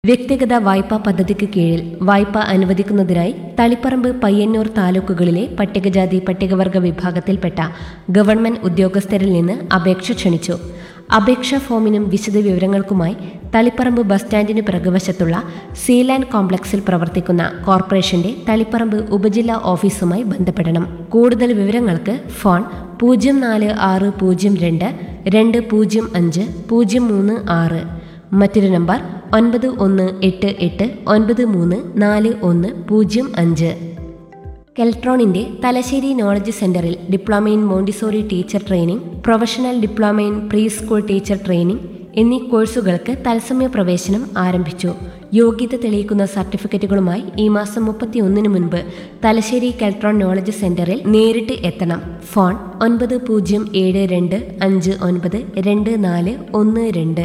വ്യക്തിഗത വായ്പാ പദ്ധതിക്ക് കീഴിൽ വായ്പ അനുവദിക്കുന്നതിനായി തളിപ്പറമ്പ് പയ്യന്നൂർ താലൂക്കുകളിലെ പട്ടികജാതി പട്ടികവർഗ വിഭാഗത്തിൽപ്പെട്ട ഗവൺമെന്റ് ഉദ്യോഗസ്ഥരിൽ നിന്ന് അപേക്ഷ ക്ഷണിച്ചു അപേക്ഷാ ഫോമിനും വിശദവിവരങ്ങൾക്കുമായി തളിപ്പറമ്പ് ബസ് സ്റ്റാൻഡിന് പിറകുവശത്തുള്ള സീലാൻഡ് കോംപ്ലക്സിൽ പ്രവർത്തിക്കുന്ന കോർപ്പറേഷന്റെ തളിപ്പറമ്പ് ഉപജില്ലാ ഓഫീസുമായി ബന്ധപ്പെടണം കൂടുതൽ വിവരങ്ങൾക്ക് ഫോൺ പൂജ്യം നാല് ആറ് പൂജ്യം രണ്ട് രണ്ട് പൂജ്യം അഞ്ച് പൂജ്യം മൂന്ന് ആറ് മറ്റൊരു നമ്പർ ഒൻപത് ഒന്ന് എട്ട് എട്ട് ഒൻപത് മൂന്ന് നാല് ഒന്ന് പൂജ്യം അഞ്ച് കെൽട്രോണിന്റെ തലശ്ശേരി നോളജ് സെന്ററിൽ diploma in Montessori teacher training professional diploma in preschool teacher training എന്നീ കോഴ്സുകൾക്ക് തത്സമയ പ്രവേശനം ആരംഭിച്ചു യോഗ്യത തെളിയിക്കുന്ന സർട്ടിഫിക്കറ്റുകളുമായി ഈ മാസം മുപ്പത്തിയൊന്നിന് മുൻപ് തലശ്ശേരി കെൽട്രോൺ നോളജ് സെന്ററിൽ നേരിട്ട് എത്തണം ഫോൺ ഒൻപത് പൂജ്യം ഏഴ് രണ്ട് അഞ്ച് ഒൻപത് രണ്ട് നാല് ഒന്ന് രണ്ട്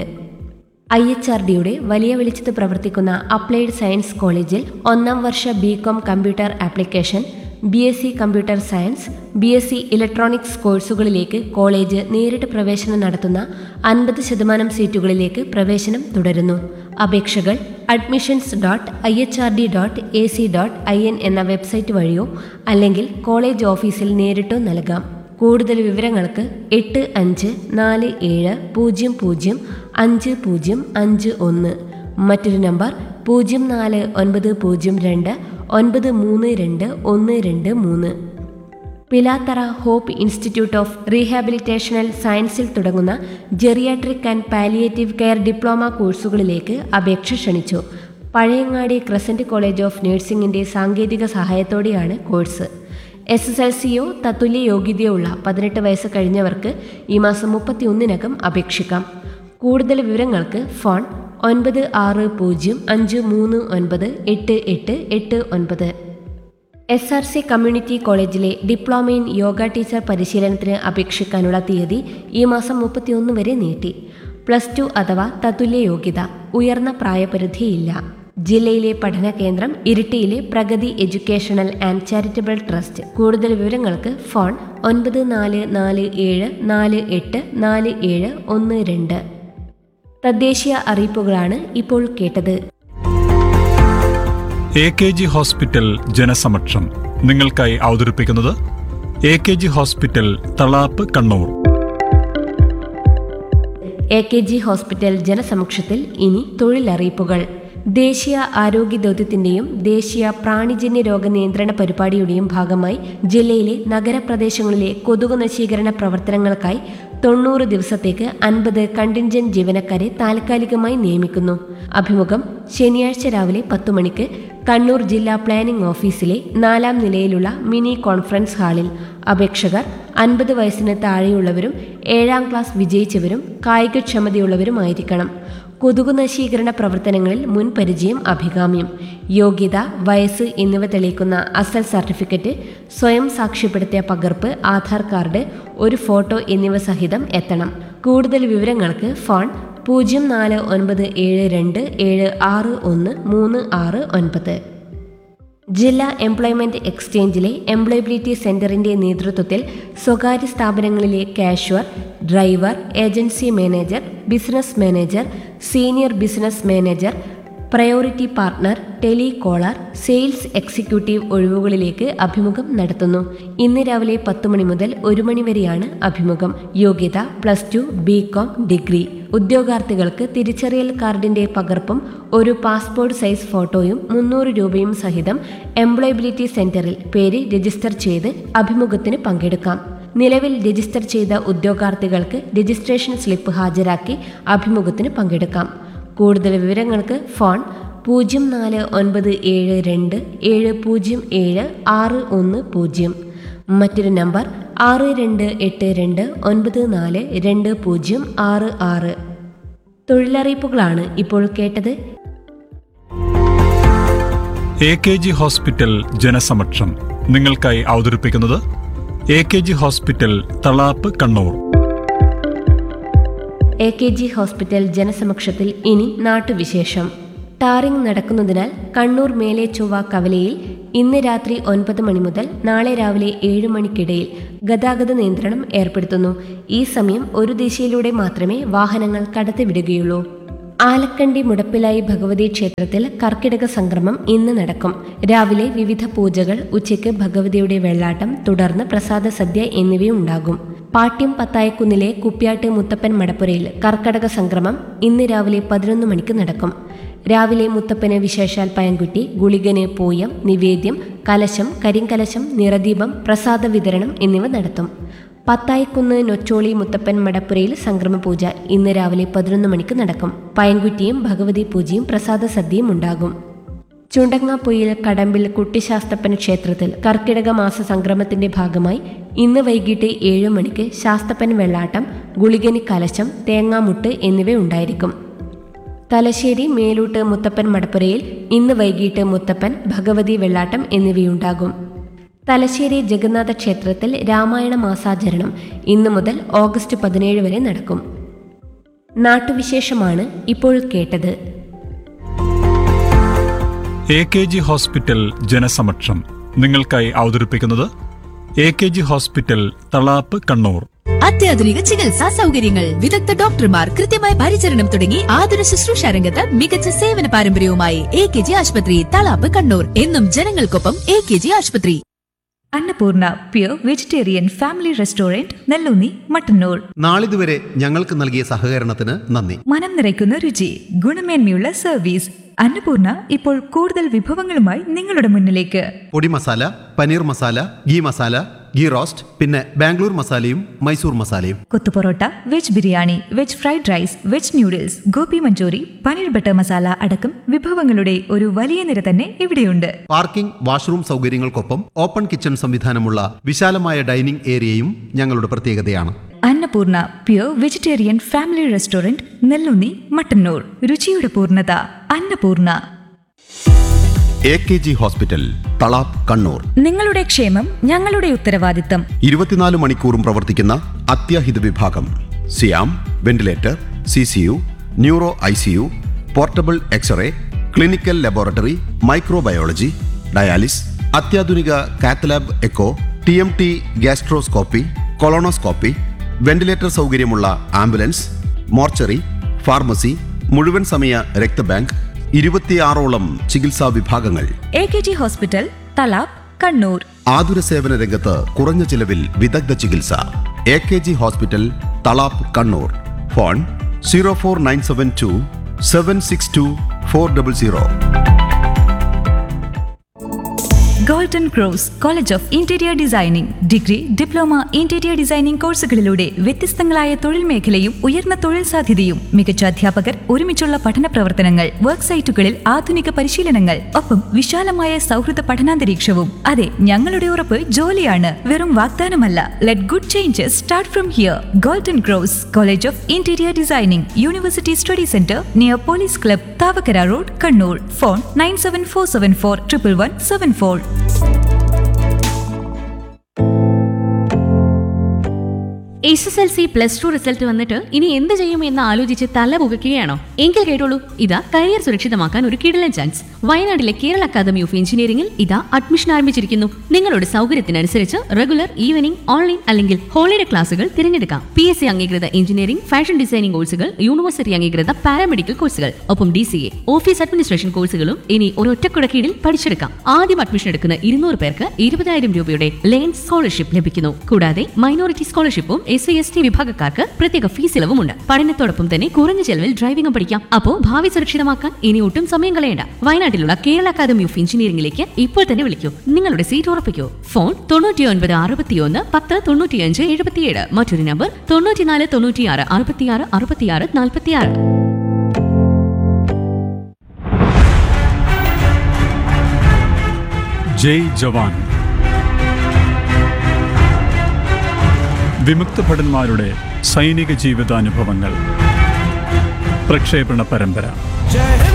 ഐ എച്ച് ആർ ഡിയുടെ വലിയ വെളിച്ചത്ത് പ്രവർത്തിക്കുന്ന അപ്ലൈഡ് സയൻസ് കോളേജിൽ ഒന്നാം വർഷ B com computer application B S C computer science B S C electronics കോഴ്സുകളിലേക്ക് കോളേജ് നേരിട്ട് പ്രവേശനം നടത്തുന്ന അൻപത് ശതമാനം സീറ്റുകളിലേക്ക് പ്രവേശനം തുടരുന്നു അപേക്ഷകൾ admissions dot I H R D dot A C dot I N എന്ന വെബ്സൈറ്റ് വഴിയോ അല്ലെങ്കിൽ കോളേജ് ഓഫീസിൽ നേരിട്ടോ നൽകാം കൂടുതൽ വിവരങ്ങൾക്ക് എട്ട് അഞ്ച് നാല് ഏഴ് പൂജ്യം പൂജ്യം അഞ്ച് പൂജ്യം അഞ്ച് ഒന്ന് മറ്റൊരു നമ്പർ പൂജ്യം നാല് ഒൻപത് പൂജ്യം രണ്ട് ഒൻപത് മൂന്ന് രണ്ട് ഒന്ന് രണ്ട് മൂന്ന് Pilathara hope institute of rehabilitational സയൻസിൽ തുടങ്ങുന്ന geriatric and palliative care diploma കോഴ്സുകളിലേക്ക് അപേക്ഷ ക്ഷണിച്ചു പഴയങ്ങാടി ക്രസന്റ് കോളേജ് ഓഫ് നഴ്സിംഗിന്റെ സാങ്കേതിക സഹായത്തോടെയാണ് കോഴ്സ് എസ് എസ് എൽ സിയോ തത്തുല്യ യോഗ്യതയോ ഉള്ള പതിനെട്ട് വയസ്സ് കഴിഞ്ഞവർക്ക് ഈ മാസം മുപ്പത്തിയൊന്നിനകം അപേക്ഷിക്കാം കൂടുതൽ വിവരങ്ങൾക്ക് ഫോൺ ഒൻപത് ആറ് പൂജ്യം അഞ്ച് മൂന്ന് ഒൻപത് എട്ട് എട്ട് എട്ട് ഒൻപത് എസ് ആർ സി കമ്മ്യൂണിറ്റി കോളേജിലെ ഡിപ്ലോമ ഇൻ യോഗ ടീച്ചർ പരിശീലനത്തിന് അപേക്ഷിക്കാനുള്ള തീയതി ഈ മാസം മുപ്പത്തിയൊന്ന് വരെ നീട്ടി പ്ലസ് ടു അഥവാ തത്തുല്യ യോഗ്യത ഉയർന്ന പ്രായപരിധിയില്ല ജില്ലയിലെ പഠന കേന്ദ്രം ഇരിട്ടിയിലെ Pragathi educational and charitable trust കൂടുതൽ വിവരങ്ങൾക്ക് ഫോൺ ഒൻപത് നാല് നാല് ഏഴ് നാല് എട്ട് നാല് ഏഴ് ഒന്ന് രണ്ട് തദ്ദേശീയ അറിയിപ്പുകളാണ് ഇപ്പോൾ കേട്ടത് എ കെ ജി ഹോസ്പിറ്റൽ ജനസമക്ഷം നിങ്ങൾക്കായി അവതരിപ്പിക്കുന്നത് A K G hospital Thalap Kannur A K G hospital ജനസമക്ഷത്തിൽ ഇനി തൊഴിലറിയിപ്പുകൾ ദേശീയ ആരോഗ്യ ദൗത്യത്തിന്റെയും ദേശീയ പ്രാണിജന്യ രോഗ നിയന്ത്രണ പരിപാടിയുടെയും ഭാഗമായി ജില്ലയിലെ നഗരപ്രദേശങ്ങളിലെ കൊതുക് നശീകരണ പ്രവർത്തനങ്ങൾക്കായി തൊണ്ണൂറ് ദിവസത്തേക്ക് അൻപത് കണ്ടിൻജന്റ് ജീവനക്കാരെ താൽക്കാലികമായി നിയമിക്കുന്നു അഭിമുഖം ശനിയാഴ്ച രാവിലെ പത്തു മണിക്ക് കണ്ണൂർ ജില്ലാ പ്ലാനിംഗ് ഓഫീസിലെ നാലാം നിലയിലുള്ള മിനി കോൺഫറൻസ് ഹാളിൽ അപേക്ഷകർ അൻപത് വയസ്സിന് താഴെയുള്ളവരും ഏഴാം ക്ലാസ് വിജയിച്ചവരും കായികക്ഷമതയുള്ളവരുമായിരിക്കണം കൊതുകു നശീകരണ പ്രവർത്തനങ്ങളിൽ മുൻ പരിചയം അഭികാമ്യം യോഗ്യത വയസ്സ് എന്നിവ തെളിയിക്കുന്ന അസൽ സർട്ടിഫിക്കറ്റ് സ്വയം സാക്ഷ്യപ്പെടുത്തിയ പകർപ്പ് ആധാർ കാർഡ് ഒരു ഫോട്ടോ എന്നിവ സഹിതം എത്തണം കൂടുതൽ വിവരങ്ങൾക്ക് ഫോൺ പൂജ്യം നാല് ഒൻപത് ഏഴ് രണ്ട് ഏഴ് ആറ് ഒന്ന് മൂന്ന് ആറ് ഒൻപത് ജില്ലാ എംപ്ലോയ്മെന്റ് എക്സ്ചേഞ്ചിലെ എംപ്ലോയബിലിറ്റി സെന്ററിന്റെ നേതൃത്വത്തിൽ സ്വകാര്യ സ്ഥാപനങ്ങളിലെ casual driver agency manager business manager senior business manager priority partner telecaller sales executive ഒഴിവുകളിലേക്ക് അഭിമുഖം നടത്തുന്നു ഇന്ന് രാവിലെ പത്ത് മണി മുതൽ ഒരു മണി വരെയാണ് അഭിമുഖം യോഗ്യത plus two B com degree ഉദ്യോഗാർത്ഥികൾക്ക് തിരിച്ചറിയൽ കാർഡിന്റെ പകർപ്പും ഒരു പാസ്പോർട്ട് സൈസ് ഫോട്ടോയും മുന്നൂറ് രൂപയും സഹിതം എംപ്ലോയബിലിറ്റി സെന്ററിൽ പേര് രജിസ്റ്റർ ചെയ്ത് അഭിമുഖത്തിന് പങ്കെടുക്കാം നിലവിൽ രജിസ്റ്റർ ചെയ്ത ഉദ്യോഗാർത്ഥികൾക്ക് രജിസ്ട്രേഷൻ സ്ലിപ്പ് ഹാജരാക്കി അഭിമുഖത്തിന് പങ്കെടുക്കാം കൂടുതൽ വിവരങ്ങൾക്ക് ഫോൺ പൂജ്യം നാല് ഒൻപത് ഏഴ് രണ്ട് ഏഴ് പൂജ്യം ഏഴ് ആറ് ഒന്ന് പൂജ്യം മറ്റൊരു നമ്പർ ആറ് രണ്ട് എട്ട് രണ്ട് ഒൻപത് നാല് രണ്ട് പൂജ്യം ആറ് ആറ് തൊഴിലറിയിപ്പുകളാണ് ഇപ്പോൾ കേട്ടത് എ കെ ജി ഹോസ്പിറ്റൽ ജനസമക്ഷം നിങ്ങൾക്കായി അവതരിപ്പിക്കുന്നത് A K G hospital Thalap Kannur A K G hospital ജനസമക്ഷത്തിൽ ഇനി നാട്ടുവിശേഷം ടാറിംഗ് നടക്കുന്നതിനാൽ കണ്ണൂർ മേലെ ചൊവ്വ കവലയിൽ ഇന്ന് രാത്രി ഒൻപത് മണി മുതൽ നാളെ രാവിലെ ഏഴ് മണിക്കിടയിൽ ഗതാഗത നിയന്ത്രണം ഏർപ്പെടുത്തുന്നു ഈ സമയം ഒരു ദിശയിലൂടെ മാത്രമേ വാഹനങ്ങൾ കടത്തിവിടുകയുള്ളൂ ആലക്കണ്ടി മുടപ്പിലായി ഭഗവതി ക്ഷേത്രത്തിൽ കർക്കിടക സംക്രമം ഇന്ന് നടക്കും രാവിലെ വിവിധ പൂജകൾ ഉച്ചയ്ക്ക് ഭഗവതിയുടെ വെള്ളാട്ടം തുടർന്ന് പ്രസാദ സദ്യ എന്നിവയുണ്ടാകും പാട്യം പത്തായക്കുന്നിലെ കുപ്യാട്ട് മുത്തപ്പൻ മടപ്പുരയിൽ കർക്കടക സംക്രമം ഇന്ന് രാവിലെ പതിനൊന്ന് മണിക്ക് നടക്കും രാവിലെ മുത്തപ്പന് വിശേഷാൽ പയൻകുട്ടി ഗുളികന് പൂയം നിവേദ്യം കലശം കരിങ്കലശം നിറദീപം പ്രസാദ വിതരണം എന്നിവ നടത്തും പത്തായിക്കുന്ന് നൊച്ചോളി മുത്തപ്പൻ മടപ്പുരയിൽ സംക്രമ പൂജ ഇന്ന് രാവിലെ പതിനൊന്ന് മണിക്ക് നടക്കും പയൻകുറ്റിയും ഭഗവതി പൂജയും പ്രസാദ സദ്യയും ഉണ്ടാകും ചുണ്ടങ്ങാപ്പൊയിൽ കടമ്പിൽ കുട്ടിശാസ്തപ്പൻ ക്ഷേത്രത്തിൽ കർക്കിടക മാസ സംക്രമത്തിന്റെ ഭാഗമായി ഇന്ന് വൈകിട്ട് ഏഴ് മണിക്ക് ശാസ്തപ്പൻ വെള്ളാട്ടം ഗുളികനി കലശം തേങ്ങാമുട്ട് എന്നിവ ഉണ്ടായിരിക്കും തലശ്ശേരി മേലൂട്ട് മുത്തപ്പൻ മടപ്പുരയിൽ ഇന്ന് വൈകിട്ട് മുത്തപ്പൻ ഭഗവതി വെള്ളാട്ടം എന്നിവയുണ്ടാകും തലശ്ശേരി ജഗന്നാഥ ക്ഷേത്രത്തിൽ രാമായണ മാസാചരണം ഇന്നു മുതൽ ഓഗസ്റ്റ് പതിനേഴ് വരെ നടക്കും നാട്ടുവിശേഷമാണ് ഇപ്പോൾ കേട്ടത് എ കെ ജി ഹോസ്പിറ്റൽ ജനസമക്ഷം നിങ്ങൾക്കായി അവതരിപ്പിക്കുന്നത് A K G hospital Thalap Kannur അത്യാധുനിക ചികിത്സാ സൗകര്യങ്ങൾ വിദഗ്ധ ഡോക്ടർമാർ കൃത്യമായ പരിചരണം തുടങ്ങി ആതുര ശുശ്രൂഷ രംഗത്ത് മികച്ച സേവന പാരമ്പര്യവുമായി എ കെ ജി ആശുപത്രി തളാപ്പ് കണ്ണൂർ എന്നും ജനങ്ങൾക്കൊപ്പം എ കെ ജി ആശുപത്രി Annapoorna pure vegetarian family restaurant Nellunni Mattannur നാളിതുവരെ ഞങ്ങൾക്ക് നൽകിയ സഹകരണത്തിന് നന്ദി മനം നിറയ്ക്കുന്ന രുചി ഗുണമേന്മയുള്ള സർവീസ് അന്നപൂർണ ഇപ്പോൾ കൂടുതൽ വിഭവങ്ങളുമായി നിങ്ങളുടെ മുന്നിലേക്ക് പൊടി മസാല പനീർ മസാല ഗീ മസാല ഗീ റോസ്റ്റ് പിന്നെ ബാംഗ്ലൂർ മസാലയും മൈസൂർ മസാലയും kothu parotta veg biryani veg fried rice veg noodles gobi manchurian paneer butter masala അടക്കം വിഭവങ്ങളുടെ ഒരു വലിയ നിര തന്നെ ഇവിടെയുണ്ട് പാർക്കിംഗ് വാഷ്റൂം സൗകര്യങ്ങൾക്കൊപ്പം ഓപ്പൺ കിച്ചൺ സംവിധാനമുള്ള വിശാലമായ ഡൈനിംഗ് ഏരിയയും ഞങ്ങളുടെ പ്രത്യേകതയാണ് Annapoorna pure vegetarian family restaurant Nellunni Mattannur രുചിയുടെ പൂർണ്ണത Annapoorna A K G hospital Thalap Kannur നിങ്ങളുടെ ക്ഷേമം ഞങ്ങളുടെ ഉത്തരവാദിത്തം ഇരുപത്തിനാല് മണിക്കൂറും പ്രവർത്തിക്കുന്ന അത്യാഹിത വിഭാഗം സിയാം ventilator C C U neuro I C U portable X ray clinical laboratory microbiology dialysis അത്യാധുനിക cath lab echo T M T gastroscopy colonoscopy ventilator സൗകര്യമുള്ള ആംബുലൻസ് മോർച്ചറി ഫാർമസി മുഴുവൻ സമയ രക്തബാങ്ക് ഇരുപത്തിയാറോളം ചികിത്സാ വിഭാഗങ്ങൾ A K G hospital Thalap Kannur ആതുര സേവന രംഗത്ത് കുറഞ്ഞ ചിലവിൽ വിദഗ്ധ ചികിത്സ A K G hospital Thalap Kannur phone zero four nine seven two seven six two four double zero golden cross college of interior designing degree diploma interior designing കോഴ്സുകളിലൂടെ വ്യത്യസ്തങ്ങളായ തൊഴിൽ മേഖലയും ഉയർന്ന തൊഴിൽ സാധ്യതയും മികച്ച അധ്യാപകർ ഒരുമിച്ചുള്ള പഠന പ്രവർത്തനങ്ങൾ വർക്ക് സൈറ്റുകളിൽ ആധുനിക പരിശീലനങ്ങൾ ഒപ്പം വിശാലമായ സൗഹൃദ പഠനാന്തരീക്ഷവും അതെ ഞങ്ങളുടെ ഉറപ്പ് ജോലിയാണ് വെറും വാഗ്ദാനമല്ല let good changes start from here golden cross college of interior designing university study centre near police club Thavakkara road Kannur phone nine seven four seven four triple one seven four S S L C plus two result വന്നിട്ട് ഇനി എന്ത് ചെയ്യും എന്ന് ആലോചിച്ച് തല പുകയ്ക്കുകയാണോ എങ്കിൽ കേട്ടോളൂ ഇതാ കരിയർ സുരക്ഷിതമാക്കാൻ ഒരു കിടലൻ ചാൻസ് വയനാട്ടിലെ കേരള അക്കാദമി ഓഫ് എഞ്ചിനീയറിംഗിൽ ഇതാ അഡ്മിഷൻ ആരംഭിച്ചിരിക്കുന്നു നിങ്ങളുടെ സൗകര്യത്തിനനുസരിച്ച് റെഗുലർ ഈവനിംഗ് ഓൺലൈൻ അല്ലെങ്കിൽ ഹോളിഡേ ക്ലാസുകൾ തിരഞ്ഞെടുക്കാം പി എസ് സി അംഗീകൃത എഞ്ചിനീയറിംഗ് ഫാഷൻ ഡിസൈനിംഗ് കോഴ്സുകൾ യൂണിവേഴ്സിറ്റി അംഗീകൃത പാരാമെഡിക്കൽ കോഴ്സുകൾ ഒപ്പം D C A office administration കോഴ്സുകളും ഇനി ഒരൊറ്റക്കുട കീഴിൽ പഠിച്ചെടുക്കാം ആദ്യം അഡ്മിഷൻ എടുക്കുന്ന ഇരുന്നൂറ് പേർക്ക് ഇരുപതായിരം രൂപയുടെ ലേൺ സ്കോളർഷിപ്പ് ലഭിക്കുന്നു കൂടാതെ മൈനോറിറ്റി സ്കോളർഷിപ്പും എസ് സി എസ് ടി വിഭാഗക്കാർക്ക് പ്രത്യേക ഫീസ് ഇളവുമുണ്ട് പഠനത്തോടൊപ്പം തന്നെ കുറഞ്ഞ ചെലവിൽ ഡ്രൈവിംഗും പഠിക്കാം അപ്പോ ഭാവി സുരക്ഷിതമാക്കാൻ ഇനി ഒട്ടും സമയം കളയണ്ട വയനാട്ടിലുള്ള കേരള അക്കാദമി ഓഫ് എഞ്ചിനീയറിംഗിലേക്ക് ഇപ്പോൾ തന്നെ വിളിക്കൂ നിങ്ങളുടെ സീറ്റ് ഉറപ്പിക്കൂ ഫോൺ തൊണ്ണൂറ്റി ഒൻപത് അറുപത്തിയൊന്ന് പത്ത് തൊണ്ണൂറ്റിയഞ്ച് എഴുപത്തിയേഴ് മറ്റൊരു നമ്പർ തൊണ്ണൂറ്റിനാല് തൊണ്ണൂറ്റിയാറ് അറുപത്തിയാറ് അറുപത്തിയാറ് നാൽപ്പത്തിയാറ് ജയ് ജവാൻ വിമുക്ത ഭടന്മാരുടെ സൈനിക ജീവിതാനുഭവങ്ങൾ പ്രക്ഷേപണ പരമ്പര जय हिंद